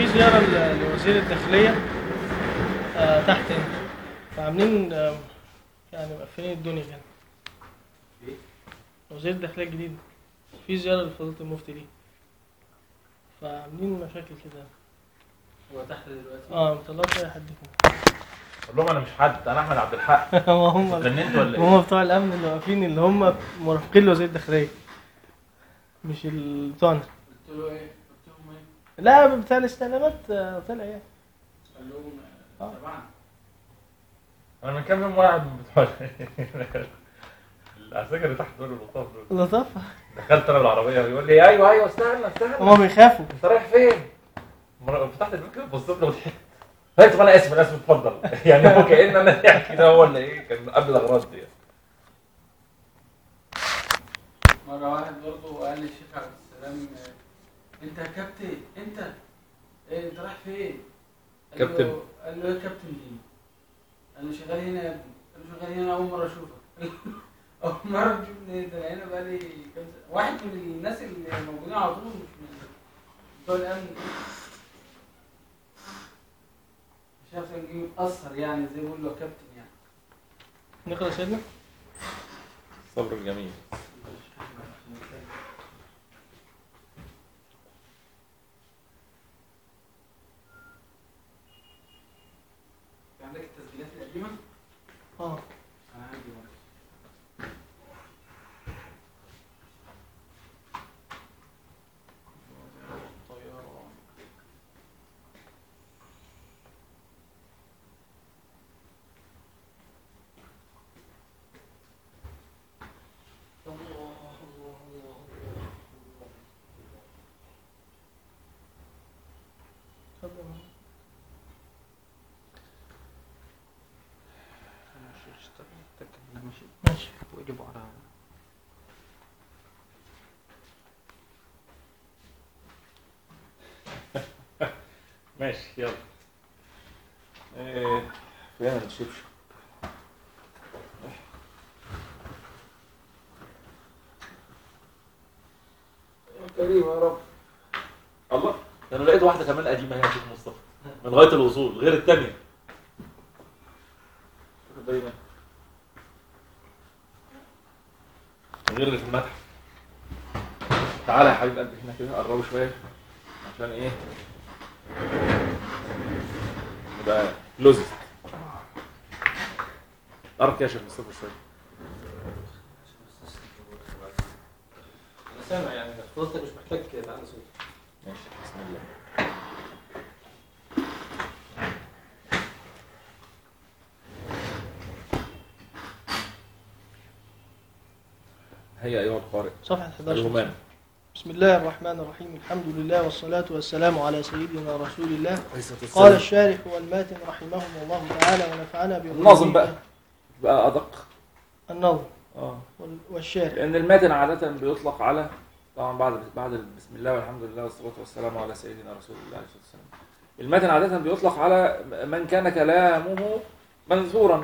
زياره ل- لوزير الداخليه آه تحت هنا فعاملين آه يعني مقفلين الدنيا كده ليه؟ وزير الداخليه الجديد في زياره لفضيله المفتي دي فعاملين مشاكل كده هو تحت دلوقتي اه مطلعش اي حد فيهم قول لهم انا مش حد انا احمد عبد الحق هم هم اتجننت ولا ايه؟ هم بتوع الامن اللي واقفين اللي هم مرافقين لوزير الداخليه مش ال- بتوعنا قلت له ايه؟ قلت لهم ايه؟ لا بتاع الاستعلامات آه، طلع يعني قال لهم آه. آه، طبعا انا من كام يوم واحد من بتوع العساكر اللي تحت دول اللطاف دول لطافه دخلت انا بالعربيه يقول لي ايوه ايوه استنى استنى هم بيخافوا انت رايح فين؟ مرة- فتحت الباب كده بصيت له وضحكت قلت طب انا اسف انا اسف اتفضل يعني هو كان انا يعني كده هو اللي ايه كان قبل الاغراض دي مرة واحد برضه قال للشيخ عبد السلام آه، انت يا كابتن انت ايه انت رايح فين؟ قال له- كابتن. قال له ايه كابتن دي؟ قال له شغال هنا يا ابني قال له شغال هنا اول مرة اشوفك اول مرة تشوفني ده أنا هنا بقالي كام سنة واحد من الناس اللي موجودين على طول مش من بتوع الامن مش عارف يجي متأثر يعني زي ما بيقول له كابتن يعني نقرا سيدنا الصبر الجميل في عندك التسجيلات القديمة؟ اه أنا عندي برضه اتفضل ماشي ويجيبوا على ماشي يلا ايه فين الشبشب كريم يا رب الله ده انا لقيت واحده كمان قديمه هنا يا شيخ مصطفى من لغايه الوصول غير الثانيه غير اللي في المتحف تعالى يا حبيب قلبي هنا كده قربوا شويه عشان ايه يبقى لوزز قرب كده يا شيخ مصطفى شويه انا سامع يعني فضلتك مش محتاج تعلي صوت ماشي بسم الله هيا ايها القارئ صفحة 11 الرومان بسم الله الرحمن الرحيم الحمد لله والصلاة والسلام على سيدنا رسول الله قال الشارح والماتن رحمهم الله تعالى ونفعنا بهم الناظم بقى بقى ادق النظم اه وال- والشارح لان الماتن عاده بيطلق على طبعا بعد بعد بسم الله والحمد لله والصلاه والسلام على سيدنا رسول الله عليه الصلاه والسلام الماتن عاده بيطلق على من كان كلامه منثورا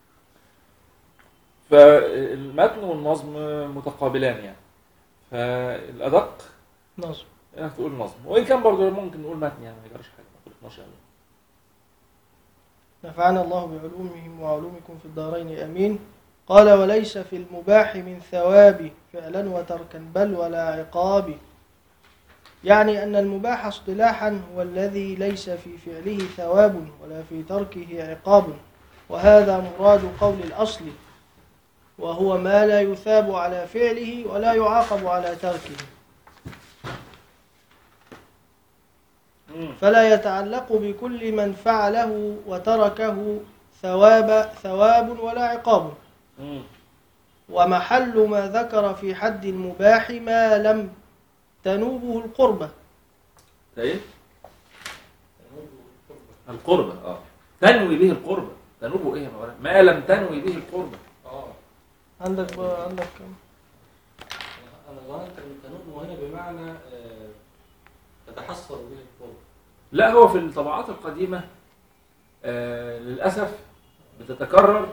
فالمتن والنظم متقابلان يعني فالادق نظم انك تقول نظم وان كان برضه ممكن نقول متن يعني ما يجراش حاجه ما غلطناش يعني نفعنا الله بعلومهم وعلومكم في الدارين امين قال وليس في المباح من ثواب فعلا وتركا بل ولا عقاب يعني ان المباح اصطلاحا هو الذي ليس في فعله ثواب ولا في تركه عقاب وهذا مراد قول الاصل وهو ما لا يثاب على فعله ولا يعاقب على تركه فلا يتعلق بكل من فعله وتركه ثواب ثواب ولا عقاب مم. ومحل ما ذكر في حد المباح ما لم تنوبه القربة ده ايه؟ القربة اه تنوي به القربة تنوبه ايه يا مولانا؟ ما لم تنوي به القربة اه عندك بقى عندك انا ظننت ان التنوب هنا بمعنى آه، تتحصر به القرب لا هو في الطبعات القديمة آه للأسف بتتكرر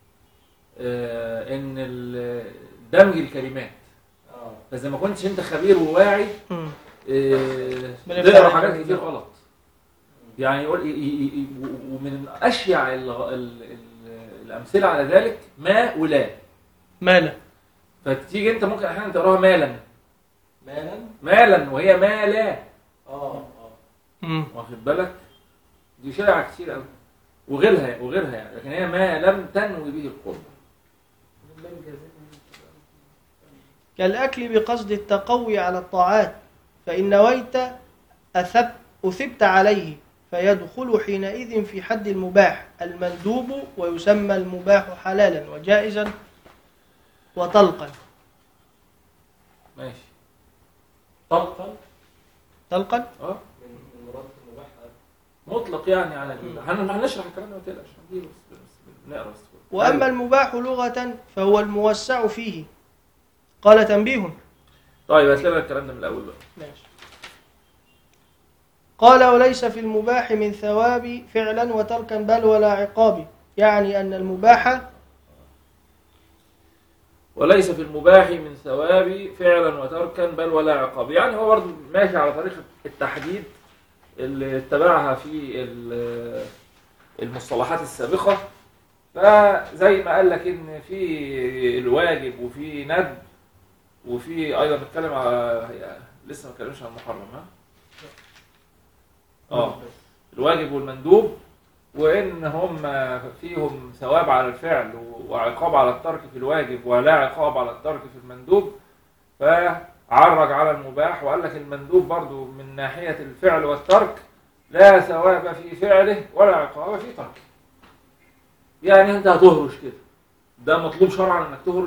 آه ان ال- دمج الكلمات اه فإذا ما كنتش انت خبير وواعي مم. آه بنفتح تقرا عليك حاجات كده. كتير غلط يعني يقول ي- ي- ي- و- ومن اشيع ال- ال- ال- الامثله على ذلك ما ولا مالا فتيجي انت ممكن احيانا تقراها مالا مالا مالا وهي ما لا اه اه مم. واخد بالك دي شائعه كتير قوي وغيرها وغيرها يعني لكن هي ما لم تنوي به القرب اللام جازمة. كالأكل بقصد التقوي على الطاعات فإن نويت أثب أثبت عليه فيدخل حينئذ في حد المباح المندوب ويسمى المباح حلالا وجائزا وطلقا ماشي طلقا طلقا اه من من مراد المباح مطلق يعني على ال- هن- هنشرح الكلام ده ما تقلقش هنجيبه بس بس بنقرا بس وأما المباح لغة فهو الموسع فيه قال تنبيه طيب هات لنا الكلام ده من الاول بقى ماشي قال وليس في المباح من ثواب فعلا وتركا بل ولا عقاب يعني أن المباح وليس في المباح من ثواب فعلا وتركا بل ولا عقاب يعني هو برضه ماشي على طريقة التحديد اللي اتبعها في ال- المصطلحات السابقة فزي ما قال لك ان في الواجب وفي ندب وفي ايضا بنتكلم على لسه ما اتكلمش عن المحرم ها اه الواجب والمندوب وان هم فيهم ثواب على الفعل وعقاب على الترك في الواجب ولا عقاب على الترك في المندوب فعرج على المباح وقال لك المندوب برضو من ناحية الفعل والترك لا ثواب في فعله ولا عقاب في تركه يعني انت هتهرش كده ده مطلوب شرعا انك تهرش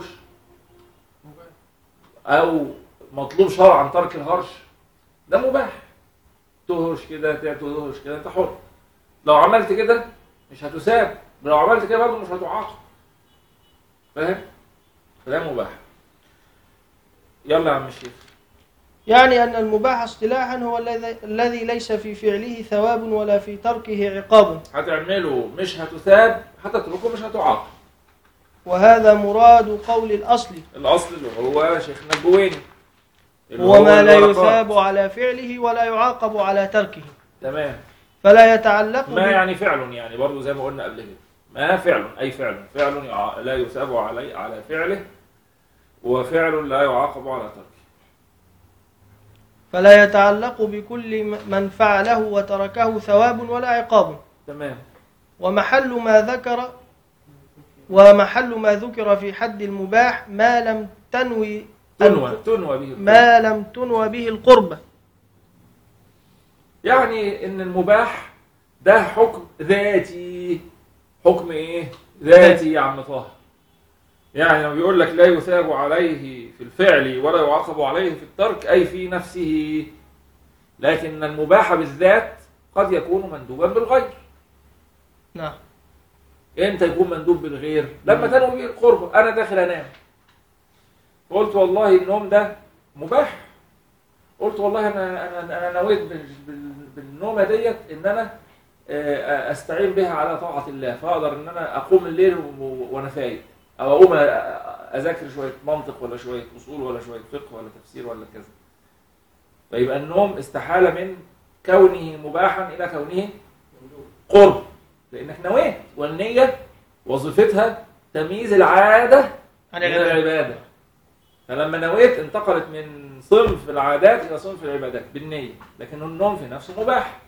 او مطلوب شرعا ترك الهرش ده مباح تهرش كده تهرش كده انت حر لو عملت كده مش هتساب لو عملت كده برضه مش هتعاقب فاهم فده مباح يلا يا عم الشيخ يعني أن المباح اصطلاحا هو الذي الذي ليس في فعله ثواب ولا في تركه عقاب هتعمله مش هتثاب هتتركه مش هتعاقب وهذا مراد قول الأصل الاصل اللي هو شيخنا الجويني اللي هو ما لا الورقات. يثاب على فعله ولا يعاقب على تركه تمام فلا يتعلق ما ب- يعني فعل يعني برضه زي ما قلنا قبل كده ما فعل اي فعل فعل يع- لا يثاب علي على فعله وفعل لا يعاقب على تركه فلا يتعلق بكل م- من فعله وتركه ثواب ولا عقاب تمام ومحل ما ذكر ومحل ما ذكر في حد المباح ما لم تنوي تنوى تنوى به القرب. ما لم تنوى به القربة يعني ان المباح ده حكم ذاتي حكم ايه ذاتي يا عم طه يعني لما بيقول لك لا يثاب عليه في الفعل ولا يعاقب عليه في الترك اي في نفسه لكن المباح بالذات قد يكون مندوبا بالغير نعم امتى يكون مندوب بالغير لما تنوي به القرب انا داخل انام قلت والله النوم ده مباح قلت والله انا انا انا نويت بال- بال- بالنومه ديت ان انا آه، استعين بها على طاعه الله فاقدر ان انا اقوم الليل و- وانا فايق او اقوم أ- أ- اذاكر شويه منطق ولا شويه اصول ولا شويه فقه ولا تفسير ولا كذا فيبقى النوم استحاله من كونه مباحا الى كونه قرب لانك نويت والنيه وظيفتها تمييز العاده عن من العبادة العباده فلما نويت انتقلت من صنف العادات الى صنف العبادات بالنيه لكن النوم في نفسه مباح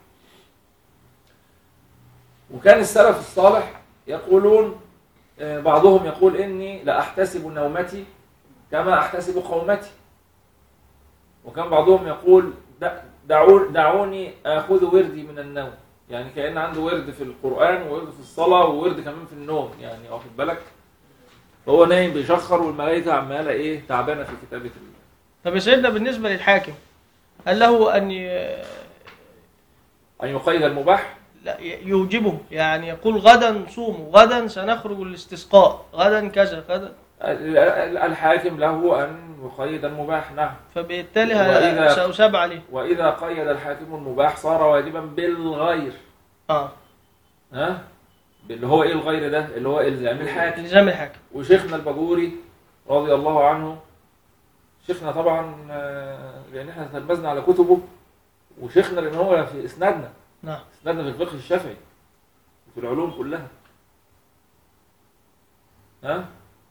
وكان السلف الصالح يقولون آه، بعضهم يقول اني لاحتسب نومتي كما احتسب قومتي وكان بعضهم يقول "دع- دعو- دعوني اخذ وردي من النوم يعني كان عنده ورد في القران وورد في الصلاه وورد كمان في النوم يعني واخد بالك هو نايم بيشخر والملائكه عماله ايه تعبانه في كتابه ال- طب يا سيدنا بالنسبة للحاكم هل له أن ي- ان يقيد المباح لا ي- يوجبه يعني يقول غدا صوموا غدا سنخرج الاستسقاء غدا كذا غدا ال- ال- الحاكم له ان يقيد المباح نعم فبالتالي وإذا- ه- سأساب عليه واذا قيد الحاكم المباح صار واجبا بالغير اه ها اللي هو ايه الغير ده اللي هو الزام الحاكم الزام الحاكم وشيخنا الباجوري رضي الله عنه شيخنا طبعا آه، لان احنا تلمذنا على كتبه وشيخنا لان هو في اسنادنا نعم اسنادنا في الفقه الشافعي وفي العلوم كلها ها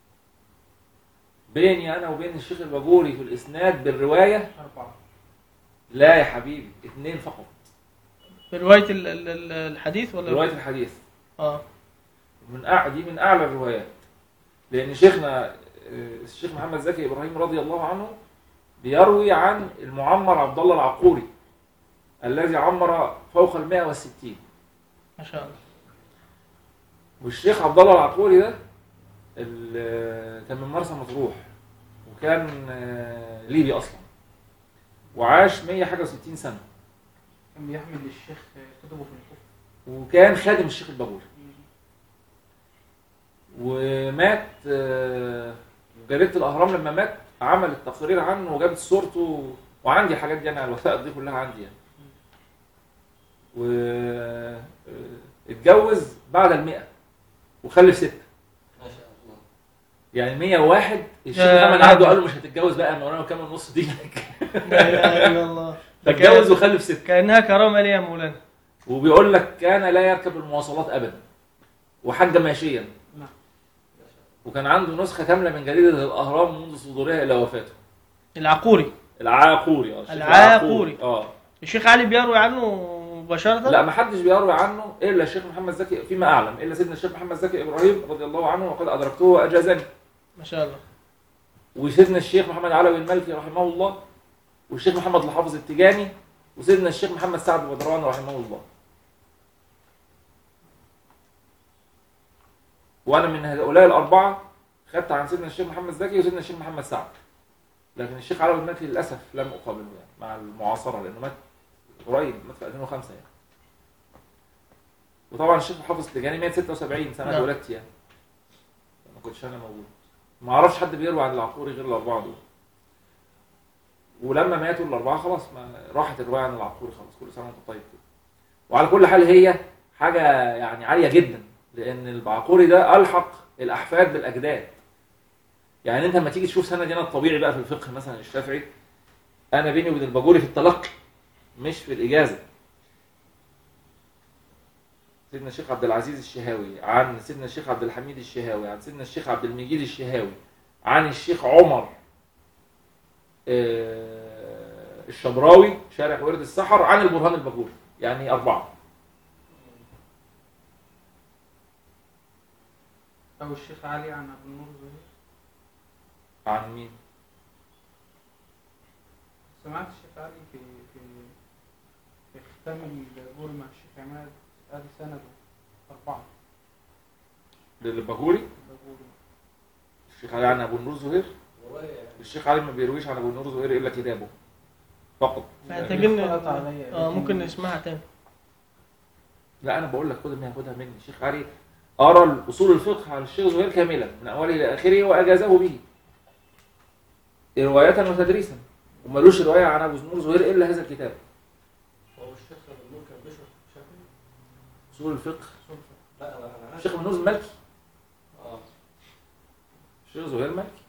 بيني انا وبين الشيخ الباجوري في الاسناد بالروايه أربعة لا يا حبيبي اثنين فقط برواية ال- ال- ال- الحديث ولا روايه الحديث اه من أع... دي من اعلى الروايات لان شيخنا آه، الشيخ محمد زكي ابراهيم رضي الله عنه بيروي عن المعمر عبد الله العقوري الذي عمر فوق ال 160 ما شاء الله والشيخ عبد الله العقوري ده ال- كان من مرسى مطروح وكان آه، ليبي اصلا وعاش 100 حاجه و60 سنه كان بيحمل الشيخ كتبه في الكفر وكان خادم الشيخ الباجوري ومات آه، جريده الاهرام لما مات عملت تقرير عنه وجابت صورته وعندي الحاجات دي انا الوثائق دي كلها عندي يعني و آه، اتجوز بعد المئة وخلف ستة ما شاء الله يعني 101 الشيخ يا محمد نهار عبده قال له مش هتتجوز بقى يا مولانا كام النص دي لا اله الا الله فاتجوز وخلف ستة كانها كرامه لي يا مولانا وبيقول لك كان لا يركب المواصلات ابدا وحج ماشيا نعم وكان عنده نسخه كامله من جريده الاهرام منذ صدورها الى وفاته العقوري العاقوري اه الشيخ العاقوري. اه الشيخ علي بيروي عنه مباشره لا ما حدش بيروي عنه الا الشيخ محمد زكي فيما اعلم الا سيدنا الشيخ محمد زكي ابراهيم رضي الله عنه وقد ادركته واجازني ما شاء الله وسيدنا الشيخ محمد علوي المالكي رحمه الله والشيخ محمد الحافظ التجاني وسيدنا الشيخ محمد سعد بدران رحمه الله وانا من هؤلاء الاربعه خدت عن سيدنا الشيخ محمد زكي وسيدنا الشيخ محمد سعد لكن الشيخ علوي المالكي للاسف لم اقابله يعني مع المعاصره لانه مات قريب مات في 2005 يعني وطبعا الشيخ الحافظ التجاني مات 76 سنه نعم. ولادتي يعني ما كنتش انا موجود ما اعرفش حد بيروي عن العقوري غير الاربعه دول ولما ماتوا الاربعه خلاص ما راحت الروايه عن العقوري خلاص كل سنه وانت طيب كده وعلى كل حال هي حاجه يعني عاليه جدا لان العقوري ده الحق الاحفاد بالاجداد يعني انت لما تيجي تشوف سند هنا الطبيعي بقى في الفقه مثلا الشافعي انا بيني وبين الباجوري في التلقي مش في الاجازه سيدنا الشيخ عبد العزيز الشهاوي عن سيدنا الشيخ عبد الحميد الشهاوي عن سيدنا الشيخ عبد المجيد الشهاوي عن الشيخ عمر آه، الشبراوي شارح ورد السحر عن البرهان الباجوري يعني أربعة أو الشيخ علي عن أبو النور زهير عن مين؟ سمعت الشيخ علي في في في ختام الجول مع الشيخ عماد ادي سنده اربعه للباجوري الجول الشيخ علي عن أبو النور زهير والله الشيخ علي ما بيرويش عن أبو النور زهير إلا كتابه فقط محتاجين اختلط عليا. اه ممكن نسمعها تاني لا أنا بقول لك خد منها خدها مني الشيخ علي أرى الأصول الفقه على الشيخ زهير كاملا من أوله إلى آخره وأجازه به رواية وتدريسا وملوش رواية عن أبو النور زهير إلا هذا الكتاب هو الشيخ ابو النور كان بيشرح شافعي أصول الفقه لا انا انا عارف الشيخ ابن نور مالكي اه الشيخ زهير مالكي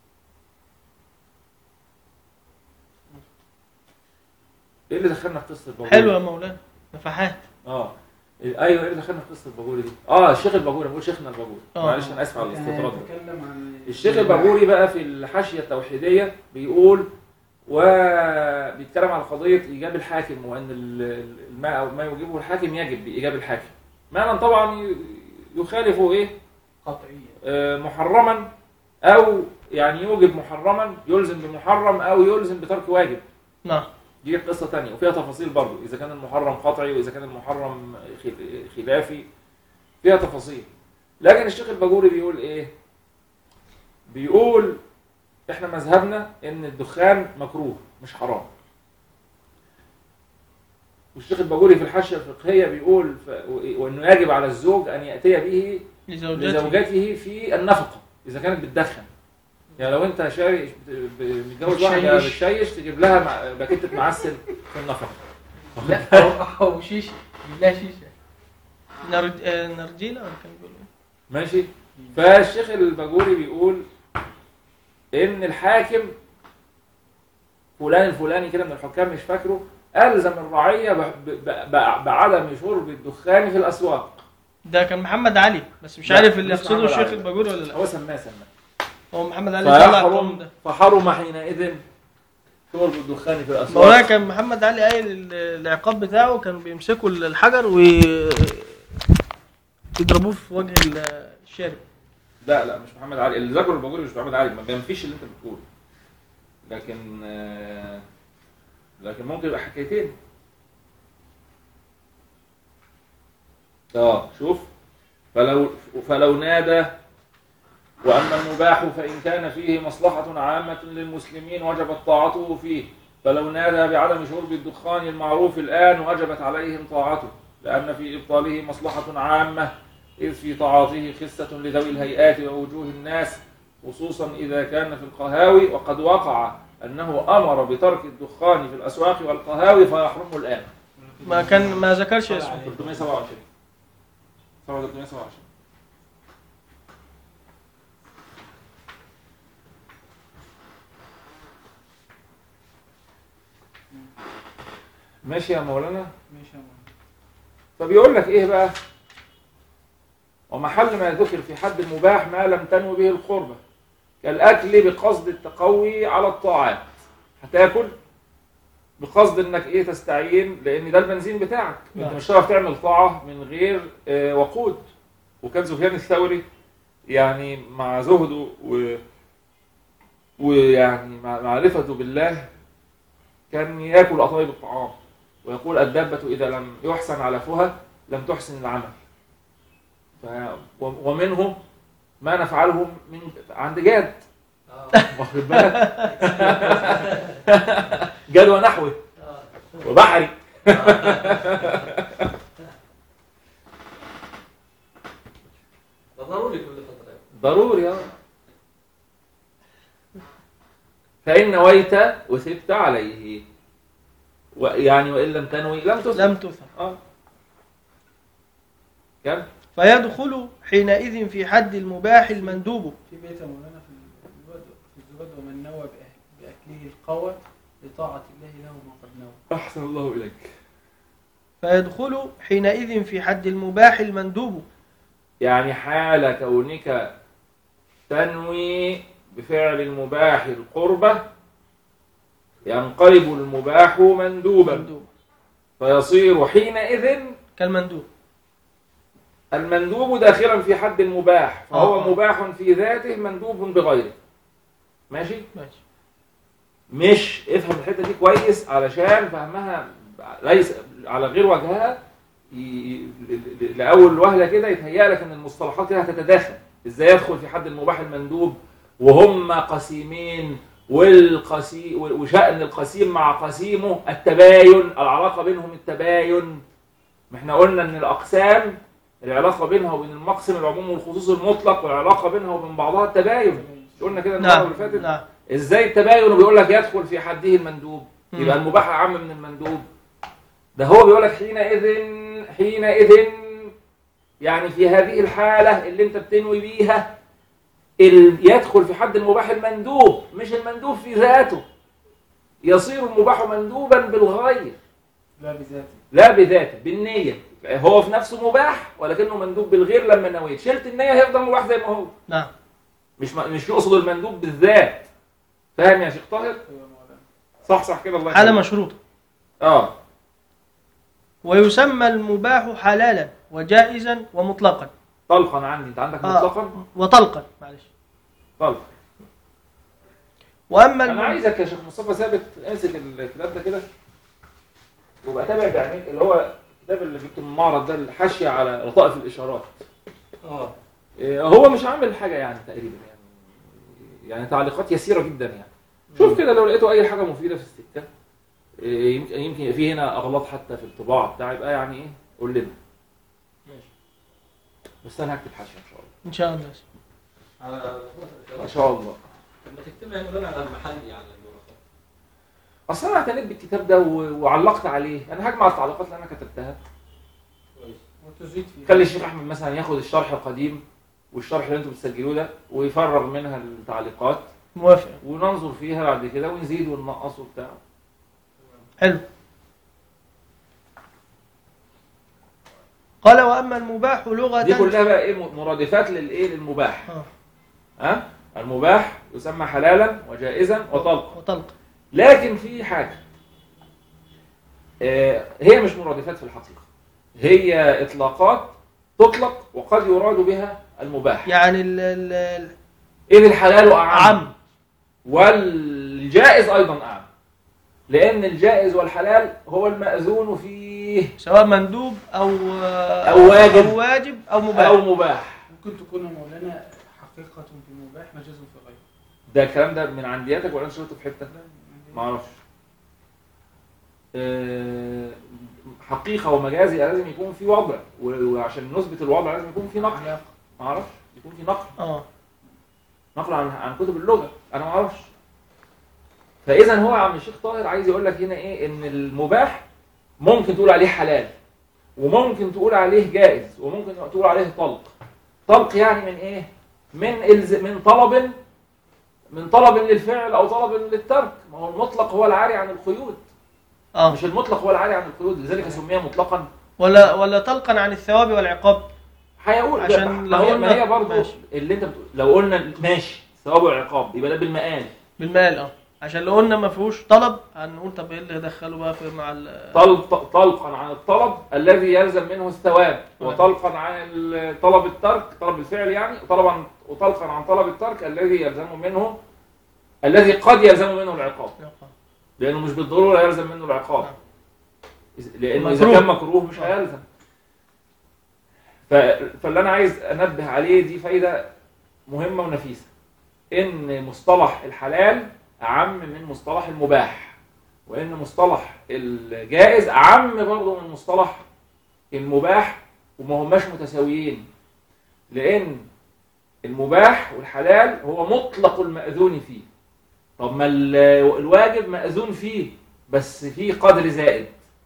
ايه اللي دخلنا في قصه الباجوري؟ حلو يا مولانا نفحات اه ايوه ايه اللي دخلنا في قصه الباجوري دي؟ اه الشيخ الباجوري بقول شيخنا الباجوري آه. معلش انا اسف على كان الاستطراد ده يتكلم عن الشيخ الباجوري بقى في الحاشيه التوحيديه بيقول وبيتكلم على قضيه ايجاب الحاكم وان ال- ال- ما أو ما يوجبه الحاكم يجب بايجاب الحاكم معنى طبعا ي- يخالف ايه قطعيه آه، محرما او يعني يوجب محرما يلزم بمحرم او يلزم بترك واجب نعم دي قصه تانية وفيها تفاصيل برضو اذا كان المحرم قطعي واذا كان المحرم خل- خلافي فيها تفاصيل لكن الشيخ الباجوري بيقول ايه بيقول احنا مذهبنا ان الدخان مكروه مش حرام والشيخ الباجوري في الحاشيه الفقهيه بيقول ف... وانه يجب على الزوج ان ياتي به لزوجته لزوجته في النفقه اذا كانت بتدخن يعني لو انت شاري متجوز واحده بتشيش. بتشيش تجيب لها مع- باكيته معسل في النفقه لا او او شيشه جيب لها شيشه نرج... آه، نرجيلة ولا كان بيقول ايه؟ ماشي فالشيخ الباجوري بيقول ان الحاكم فلان الفلاني كده من الحكام مش فاكره الزم الرعيه ب- ب- ب- بعدم شرب الدخان في الاسواق ده كان محمد علي بس مش لا، عارف اللي مش يقصده محمد الشيخ علي. الباجوري ولا لا هو سماه سماه هو محمد علي طلع القانون فيحرم ده فحرم حينئذ شرب الدخان في مولانا الاسواق كان محمد علي قايل ال- العقاب بتاعه كانوا بيمسكوا الحجر و يضربوه في وجه ال- الشارب لا لا مش محمد علي اللي ذكره الباجوري مش محمد علي ما بينفيش اللي انت بتقوله لكن آه، لكن ممكن يبقى حكايتين اه شوف فلو فلو نادى واما المباح فان كان فيه مصلحه عامه للمسلمين وجبت طاعته فيه فلو نادى بعدم شرب الدخان المعروف الان وجبت عليهم طاعته لان في ابطاله مصلحه عامه إذ في طاعته خسة لذوي الهيئات ووجوه الناس خصوصا إذا كان في القهاوي وقد وقع أنه أمر بترك الدخان في الأسواق والقهاوي فيحرمه الآن ما كان ما ذكرش اسمه 327 صفحة 327 ماشي يا مولانا ماشي يا مولانا فبيقول لك ايه بقى ومحل ما ذكر في حد المباح ما لم تنو به القربة كالأكل بقصد التقوي على الطاعات هتاكل بقصد انك ايه تستعين لان ده البنزين بتاعك انت نعم. مش هتعرف تعمل طاعة من غير آه، وقود وكان سفيان الثوري يعني مع زهده و ويعني مع معرفته بالله كان ياكل اطايب الطعام ويقول الدابة إذا لم يحسن علفها لم تحسن العمل ف... و- ومنه ما نفعله من عند جاد اه واخد بالك جاد ونحوه اه وبحري ده ضروري كل فتره ضروري اه فإن نويت وثبت عليه ويعني وإن لم تنوي لم تثبت لم تثر اه كم فيدخل حينئذ في حد المباح المندوب في بيت يا مولانا في الزبد في الزبد ومن نوى بأه- بأكله القوى لطاعة الله له ما قد نوى أحسن الله إليك فيدخل حينئذ في حد المباح المندوب يعني حال كونك تنوي بفعل المباح القربة ينقلب المباح مندوبا مندوب فيصير حينئذ كالمندوب المندوب داخلا في حد المباح فهو آه. مباح في ذاته مندوب بغيره ماشي ماشي مش افهم الحته دي كويس علشان فهمها ليس على غير وجهها ي- ل- ل- لاول وهله كده يتهيأ لك ان المصطلحات كده هتتداخل ازاي يدخل في حد المباح المندوب وهم قسيمين والقسي وشأن القسيم مع قسيمه التباين العلاقه بينهم التباين ما احنا قلنا ان الاقسام العلاقه بينها وبين المقسم العموم والخصوص المطلق والعلاقه بينها وبين بعضها التباين مش قلنا كده المره نعم اللي فاتت نعم ازاي التباين وبيقول لك يدخل في حده المندوب مم. يبقى المباح اعم من المندوب ده هو بيقول لك حينئذ حينئذ يعني في هذه الحاله اللي انت بتنوي بيها ال- يدخل في حد المباح المندوب مش المندوب في ذاته يصير المباح مندوبا بالغير لا بذاته لا بذاته بالنيه هو في نفسه مباح ولكنه مندوب بالغير لما نويت شلت النيه هيفضل مباح زي ما هو نعم مش مش يقصد المندوب بالذات فاهم يا شيخ طاهر ايوه يا مولانا صح صح كده الله حالة يخليك. مشروطة اه ويسمى المباح حلالا وجائزا ومطلقا طلقا عندي انت عندك آه. مطلقا وطلقا معلش طلق واما انا الم... عايزك يا شيخ مصطفى ثابت امسك الكتاب ده كده وابقى تابع بعينيك اللي هو الكتاب اللي جبته من المعرض ده الحاشيه على لطائف الاشارات اه إيه، هو مش عامل حاجه يعني تقريبا يعني يعني تعليقات يسيره جدا يعني شوف كده لو لقيتوا اي حاجه مفيده في السكه إيه، يمكن يمكن يبقى في هنا اغلاط حتى في الطباعه بتاع يبقى يعني ايه قول لنا ماشي بس انا هكتب حاشيه ان شاء الله ان شاء الله على ان شاء الله لما تكتبها يا مولانا على المحلي على الورقات اصل انا اعتنيت بالكتاب ده و- وعلقت عليه انا هجمع التعليقات اللي انا كتبتها كويس وتزيد فيه خلي الشيخ احمد مثلا ياخد الشرح القديم والشرح اللي انتم بتسجلوه ده ويفرغ منها التعليقات موافق وننظر فيها بعد كده ونزيد وننقص وبتاع حلو قال وأما المباح لغة دي كلها بقى ايه مرادفات للايه للمباح آه. ها المباح يسمى حلالا وجائزا وطلقا وطلق لكن في حاجه آه، هي مش مرادفات في الحقيقه هي اطلاقات تطلق وقد يراد بها المباح يعني ال ال ال- اذ الحلال اعم عم والجائز ايضا اعم لان الجائز والحلال هو الماذون فيه سواء مندوب أو أو واجب. أو واجب أو مباح او مباح ممكن تكون يا مولانا حقيقة في مباح مجاز في غيره ده الكلام ده من عندياتك ولا انت شفته في حته ما اعرفش آه، حقيقه ومجازي لازم يكون في وضع و- وعشان نثبت الوضع لازم يكون في نقل علاقة ما اعرفش يكون في نقل اه نقل عن عن كتب اللغه انا ما اعرفش فاذا هو يا عم الشيخ طاهر عايز يقول لك هنا ايه ان المباح ممكن تقول عليه حلال وممكن تقول عليه جائز وممكن تقول عليه طلق طلق يعني من ايه من إلز... من طلب من طلب للفعل او طلب للترك ما هو المطلق هو العاري عن القيود اه مش المطلق هو العاري عن القيود لذلك سمي مطلقا ولا ولا طلقا عن الثواب والعقاب هيقول عشان ما لو هي, قلنا- ما هي برضه ماشي. اللي انت بتقول لو قلنا ماشي ثواب وعقاب يبقى ده بالمقال بالمال اه عشان لو قلنا ما فيهوش طلب هنقول طب ايه اللي دخله بقى في مع ال طلق طلقا عن الطلب الذي يلزم منه الثواب وطلقا عن ال- طلب الترك طلب الفعل يعني طلبا وطلقا عن طلب الترك الذي يلزم منه الذي قد يلزم منه العقاب لانه مش بالضروره يلزم منه العقاب لانه اذا مكروه. كان مكروه مش هيلزم ف... فاللي انا عايز انبه عليه دي فايده مهمه ونفيسه ان مصطلح الحلال اعم من مصطلح المباح وان مصطلح الجائز اعم برضه من مصطلح المباح وما هماش متساويين لان المباح والحلال هو مطلق المأذون فيه طب ما ال- الواجب مأذون فيه بس فيه قدر زائد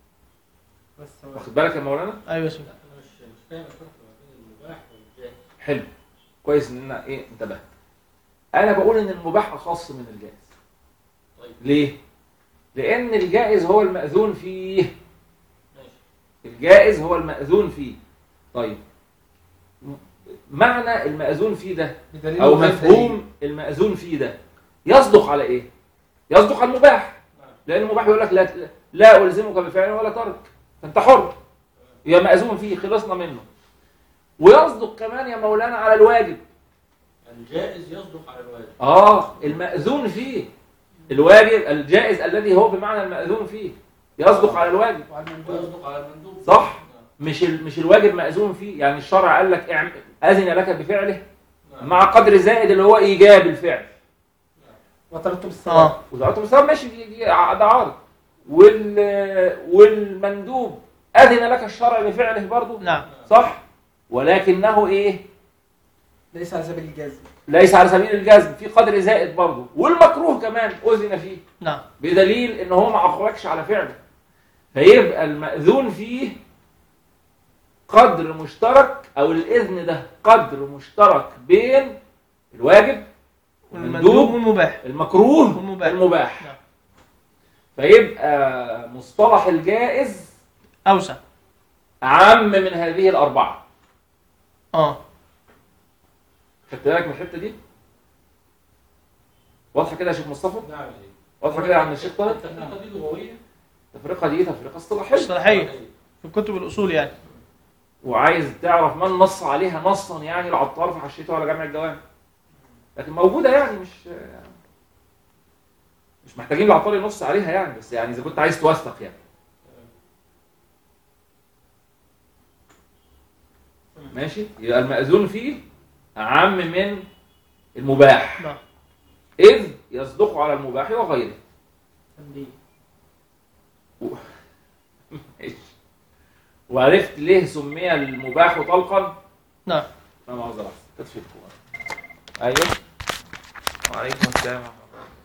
بس هو واخد بالك يا مولانا ايوه سيدي لا انا مش مش فاهم الفرق ما بين المباح والجائز حلو كويس ان انا ايه انتبهت انا بقول ان المباح اخص من الجائز طيب ليه لان الجائز هو المأذون فيه ماشي الجائز هو المأذون فيه طيب م- معنى المأذون فيه ده بدليل او وغير مفهوم المأذون فيه ده يصدق على ايه يصدق على المباح نعم لان المباح يقول لك لا لا الزمك بفعل ولا ترك فانت حر يا مأذون فيه خلصنا منه ويصدق كمان يا مولانا على الواجب الجائز يصدق على الواجب اه المأذون فيه الواجب الجائز الذي هو بمعنى المأذون فيه يصدق على الواجب وعلى المندوب ويصدق على المندوب صح. نعم. مش ال- مش الواجب مأذون فيه يعني الشرع قال لك اعم- أذن لك بفعله نعم. مع قدر زائد اللي هو إيجاب الفعل وترتب الثواب اه وزارة الثواب ماشي دي, دي ع- ده عارض وال والمندوب أذن لك الشرع بفعله برضه نعم صح ولكنه ايه ليس على سبيل الجزم ليس على سبيل الجزم في قدر زائد برضه والمكروه كمان أذن فيه نعم بدليل ان هو ما اخرجش على فعله فيبقى المأذون فيه قدر مشترك او الاذن ده قدر مشترك بين الواجب والمندوب والمندوب والمباح المكروه والمباح. المباح نعم. فيبقى مصطلح الجائز اوسع اعم من هذه الاربعه اه خدت بالك من الحته دي واضحه كده يا شيخ مصطفى نعم يا سيدي. واضحه كده يا عم الشيخ طارق التفرقه دي لغويه التفرقه دي تفرقه اصطلاحيه اصطلاحيه في كتب الاصول يعني وعايز تعرف من نص عليها نصا يعني العطار في حشيته على جامع الجوامع لكن موجوده يعني مش مش محتاجين العطار ينص عليها يعني بس يعني اذا كنت عايز توثق يعني ماشي يبقى المأذون فيه أعم من المباح نعم إذ يصدق على المباح وغيره تنبيه ماشي. وعرفت ليه سمي المباح طلقا نعم لا مؤاخذة بس كانت في الكورة. ايوه وعليكم السلام ورحمة